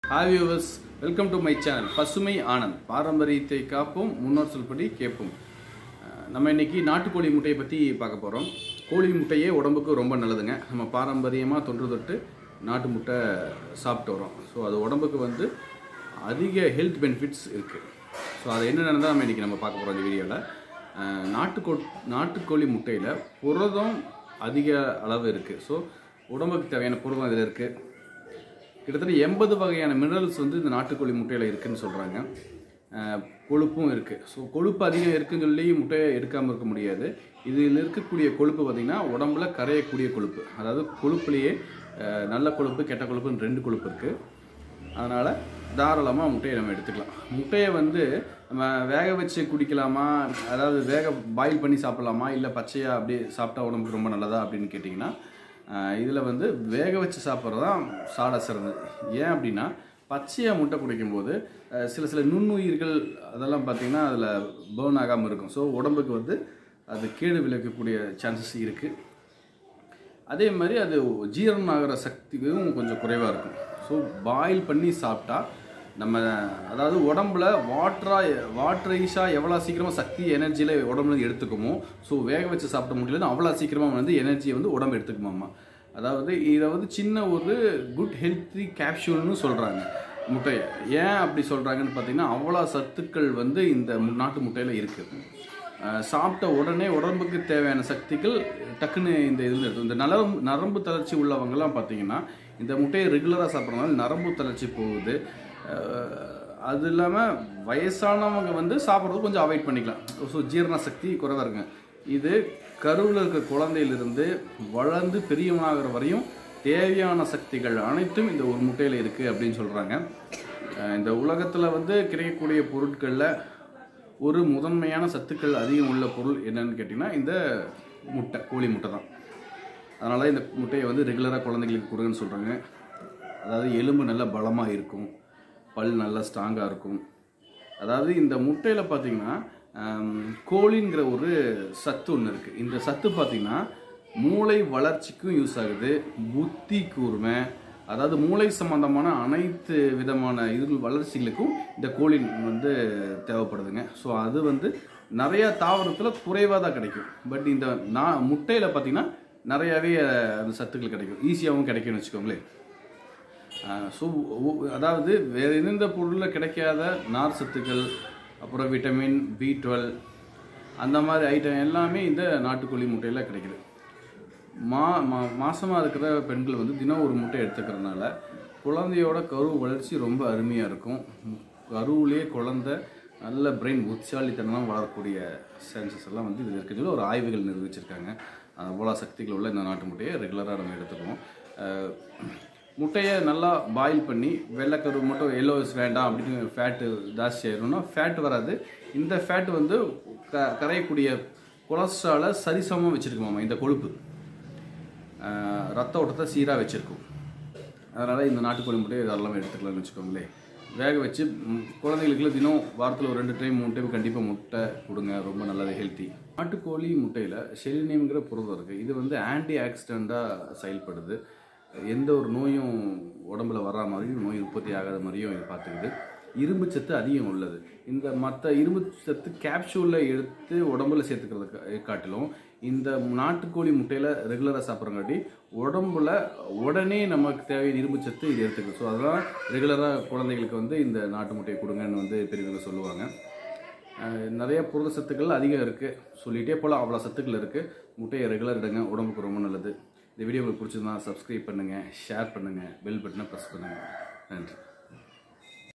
hi viewers welcome to my channel பசுமை ஆனந்த் பாரம்பரியத்தை காப்போம் முன்னோர் சொல்படி கேட்போம் அஹ் நம்ம இன்னைக்கு நாட்டுக்கோழி முட்டையை பற்றி பார்க்க போகிறோம் கோழி முட்டையே உடம்புக்கு ரொம்ப நல்லதுங்க நம்ம பாரம்பரியமாக தொன்று தொட்டு நாட்டு முட்டை சாப்பிட்டு வரோம் ஸோ அது உடம்புக்கு வந்து அதிக ஹெல்த் பெனிஃபிட்ஸ் இருக்குது ஸோ அது என்னென்னு தான் நம்ம இன்றைக்கி நம்ம பார்க்க போகிறோம் இந்த வீடியோவில் நாட்டுக்கோ நாட்டுக்கோழி முட்டையில் புரதம் அதிக அளவு இருக்குது ஸோ உடம்புக்கு தேவையான புரதம் இதில் இருக்குது கிட்டத்தட்ட எண்பது வகையான மினரல்ஸ் வந்து இந்த நாட்டுக்கோழி முட்டையில் இருக்குன்னு சொல்கிறாங்க கொழுப்பும் இருக்குது ஸோ கொழுப்பு அதிகம் இருக்குன்னு சொல்லி முட்டையை எடுக்காமல் இருக்க முடியாது இதில் இருக்கக்கூடிய கொழுப்பு பார்த்திங்கன்னா உடம்புல கரையக்கூடிய கொழுப்பு அதாவது கொழுப்புலேயே அஹ், நல்ல கொழுப்பு கெட்ட கொழுப்புன்னு ரெண்டு கொழுப்பு இருக்குது அதனால் தாராளமாக முட்டையை நம்ம எடுத்துக்கலாம் முட்டையை வந்து நம்ம வேக வச்சு குடிக்கலாமா அதாவது வேக பாயில் பண்ணி சாப்பிட்லாமா இல்லை பச்சையாக அப்படியே சாப்பிட்டா உடம்புக்கு ரொம்ப நல்லதா அப்படின்னு கேட்டிங்கன்னா இதில் வந்து வேக வச்சு சாப்பிட்றது தான் சாட சிறந்தது ஏன் அப்படின்னா பச்சையாக முட்டை குடிக்கும்போது அஹ், சில சில நுண்ணுயிர்கள் அதெல்லாம் பார்த்திங்கன்னா அதில் பேர்ன் ஆகாமல் இருக்கும் ஸோ உடம்புக்கு வந்து அது கேடு விளைவிக்கக்கூடிய சான்சஸ் இருக்குது அதே மாதிரி அது ஜீரணம் ஆகிற சக்தியும் கொஞ்சம் குறைவாக இருக்கும் ஸோ பாயில் பண்ணி சாப்பிட்டா நம்ம அதாவது உடம்புல வாட்டரா வாட்டரைஸாக எவ்வளோ சீக்கிரமாக சக்தி எனர்ஜியில் உடம்புல இருந்து எடுத்துக்குமோ ஸோ வேக வச்சு சாப்பிட முடியலன்னு அவ்வளோ சீக்கிரமாக வந்து எனர்ஜியை வந்து உடம்பு எடுத்துக்குமாமா அதாவது இதை வந்து சின்ன ஒரு குட் ஹெல்த்தி கேப்சூல்னு சொல்கிறாங்க முட்டையை ஏன் அப்படி சொல்கிறாங்கன்னு பார்த்தீங்கன்னா அவ்வளோ சத்துக்கள் வந்து இந்த மு- நாட்டு முட்டையில் இருக்குது அஹ் சாப்பிட்ட உடனே உடம்புக்கு தேவையான சக்திகள் டக்குன்னு இந்த இதில் இருக்கும் இந்த நரம்பு நரம்பு தளர்ச்சி உள்ளவங்கலாம் பார்த்தீங்கன்னா இந்த முட்டையை ரெகுலராக சாப்பிட்றதுனால நரம்பு தளர்ச்சி போகுது அஹ் அது இல்லாமல் வயசானவங்க வந்து சாப்பிட்றது கொஞ்சம் அவாய்ட் பண்ணிக்கலாம் ஸோ ஜீரண சக்தி குறைவாக இருக்குங்க இது கருவில் இருக்க குழந்தையிலிருந்து வளர்ந்து பெரியவனாகிற வரையும் தேவையான சக்திகள் அனைத்தும் இந்த ஒரு முட்டையில் இருக்குது அப்படின்னு சொல்கிறாங்க இந்த உலகத்தில் வந்து கிடைக்கக்கூடிய பொருட்களில் ஒரு முதன்மையான சத்துக்கள் அதிகம் உள்ள பொருள் என்னன்னு கேட்டிங்கன்னா இந்த முட்டை கோழி முட்டை தான் அதனால் இந்த முட்டையை வந்து ரெகுலராக குழந்தைங்களுக்கு கொடுங்கன்னு சொல்கிறாங்க அதாவது எலும்பு நல்ல பலமாக இருக்கும் பல் நல்லா ஸ்ட்ராங்காக இருக்கும் அதாவது இந்த முட்டையில் பார்த்தீங்கன்னா ஆம், கோழிங்கிற ஒரு சத்து ஒன்று இருக்குது இந்த சத்து பார்த்தீங்கன்னா மூளை வளர்ச்சிக்கும் யூஸ் ஆகுது புத்தி கூர்மை அதாவது மூளை சம்பந்தமான அனைத்து விதமான இது வளர்ச்சிகளுக்கும் இந்த கோழி வந்து தேவைப்படுதுங்க ஸோ அது வந்து நிறையா தாவரத்தில் குறைவாக தான் கிடைக்கும் பட் இந்த நான் முட்டையில் பார்த்தீங்கன்னா நிறையாவே அஹ், அந்த சத்துக்கள் கிடைக்கும் ஈஸியாகவும் கிடைக்கும்னு வச்சுக்கோங்களேன் ஸோ அதாவது வேறு எந்த பொருளில் கிடைக்காத நார் சத்துக்கள் அப்புறம் விட்டமின் பி டுவெல் அந்த மாதிரி ஐட்டம் எல்லாமே இந்த நாட்டுக்கோழி முட்டையில் கிடைக்குது மா மா மாசமாக இருக்கிற பெண்கள் வந்து தினம் ஒரு முட்டை எடுத்துக்கிறதுனால குழந்தையோட கரு வளர்ச்சி ரொம்ப அருமையாக இருக்கும் கருவிலே குழந்தை நல்ல பிரெயின் புத்திசாலித்தனமாக வளரக்கூடிய சான்சஸ் எல்லாம் வந்து இதில் இருக்குன்னு சொல்லி ஒரு ஆய்வுகள் நிரூபிச்சிருக்காங்க அவ்வளோ சக்திகள் உள்ள இந்த நாட்டு முட்டையை ரெகுலராக நம்ம எடுத்துக்குவோம் அஹ், முட்டையை நல்லா பாயில் பண்ணி வெள்ளைக்கரு மட்டும் எல்லோஸ் வேண்டாம் அப்படின்னு ஃபேட்டு ஜாஸ்தி ஆயிரும்னா ஃபேட் வராது இந்த ஃபேட் வந்து க கரையக்கூடிய கொலஸ்ட்ராலை சரிசமமாக வச்சுருக்குமாமா இந்த கொழுப்பு ஆஹ் ரத்த ஓட்டத்தை சீராக வச்சுருக்கும் அதனால் இந்த நாட்டுக்கோழி முட்டையை இதெல்லாம் எடுத்துக்கலாம்னு வச்சுக்கோங்களேன் வேக வச்சு ம், குழந்தைகளுக்குலாம் தினம் வாரத்தில் ஒரு ரெண்டு டைம் மூணு டைம் கண்டிப்பாக முட்டை கொடுங்க ரொம்ப நல்லது ஹெல்த்தி நாட்டுக்கோழி முட்டையில் செலினியம்ங்கிற புரதம் இருக்குது இது வந்து ஆன்டி ஆக்சிடெண்ட்டாக செயல்படுது எந்த ஒரு நோயும் உடம்புல வர்ற மாதிரியும் நோய் உற்பத்தி ஆகாத மாதிரியும் இது பார்த்துக்குது இரும்பு சத்து அதிகம் உள்ளது இந்த மற்ற இரும்பு சத்து கேப்சூலில் எடுத்து உடம்புல சேர்த்துக்கிறது கா- காட்டிலும் இந்த நாட்டுக்கோழி முட்டையில் ரெகுலராக சாப்பிட்றங்காட்டி உடம்புல உடனே நமக்கு தேவையான இரும்பு சத்து இது எடுத்துக்கணும் ஸோ அதெல்லாம் ரெகுலராக குழந்தைகளுக்கு வந்து இந்த நாட்டு முட்டையை கொடுங்கன்னு வந்து பெரியவங்க சொல்லுவாங்க அஹ் நிறைய புரத சத்துக்கள் அதிகம் இருக்குது சொல்லிகிட்டே போல் அவ்வளோ சத்துக்கள் இருக்குது முட்டையை ரெகுலர் எடுங்க உடம்புக்கு ரொம்ப நல்லது இந்த வீடியோ உங்களுக்கு பிடிச்சிருந்தா சப்ஸ்கிரைப் பண்ணுங்கள் ஷேர் பண்ணுங்கள் பெல் பட்டனை ப்ரெஸ் பண்ணுங்கள் நன்றி